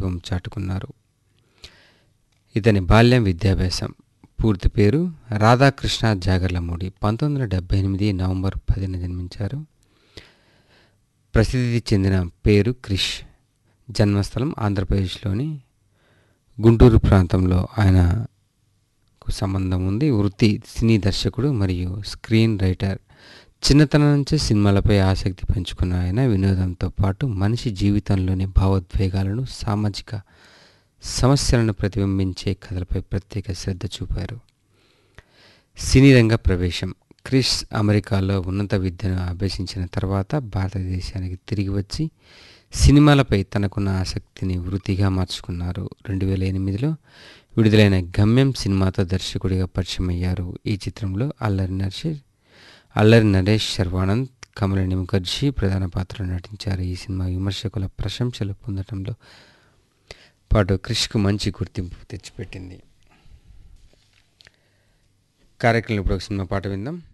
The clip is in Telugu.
ప్రతిభం చాటుకున్నారు ఇతని బాల్యం విద్యాభ్యాసం పూర్తి పేరు రాధాకృష్ణ జాగర్లమూడి పంతొమ్మిది వందల డెబ్బై ఎనిమిది నవంబర్ పదిన జన్మించారు ప్రసిద్ధి చెందిన పేరు క్రిష్ జన్మస్థలం ఆంధ్రప్రదేశ్లోని గుంటూరు ప్రాంతంలో ఆయనకు సంబంధం ఉంది వృత్తి సినీ దర్శకుడు మరియు స్క్రీన్ రైటర్ చిన్నతనం నుంచే సినిమాలపై ఆసక్తి పెంచుకున్న ఆయన వినోదంతో పాటు మనిషి జీవితంలోని భావోద్వేగాలను సామాజిక సమస్యలను ప్రతిబింబించే కథలపై ప్రత్యేక శ్రద్ధ చూపారు సినీ రంగ ప్రవేశం క్రిష్ అమెరికాలో ఉన్నత విద్యను అభ్యసించిన తర్వాత భారతదేశానికి తిరిగి వచ్చి సినిమాలపై తనకున్న ఆసక్తిని వృత్తిగా మార్చుకున్నారు రెండు వేల ఎనిమిదిలో విడుదలైన గమ్యం సినిమాతో దర్శకుడిగా పరిచయం అయ్యారు ఈ చిత్రంలో అల్లరి నరేష్ అల్లరి నరేష్ శర్వానంద్ కమలిని ముఖర్జీ ప్రధాన పాత్రలో నటించారు ఈ సినిమా విమర్శకుల ప్రశంసలు పొందడంలో పాటు క్రిష్కు మంచి గుర్తింపు తెచ్చిపెట్టింది కార్యక్రమంలో ఇప్పుడు ఒక సినిమా పాట విందాం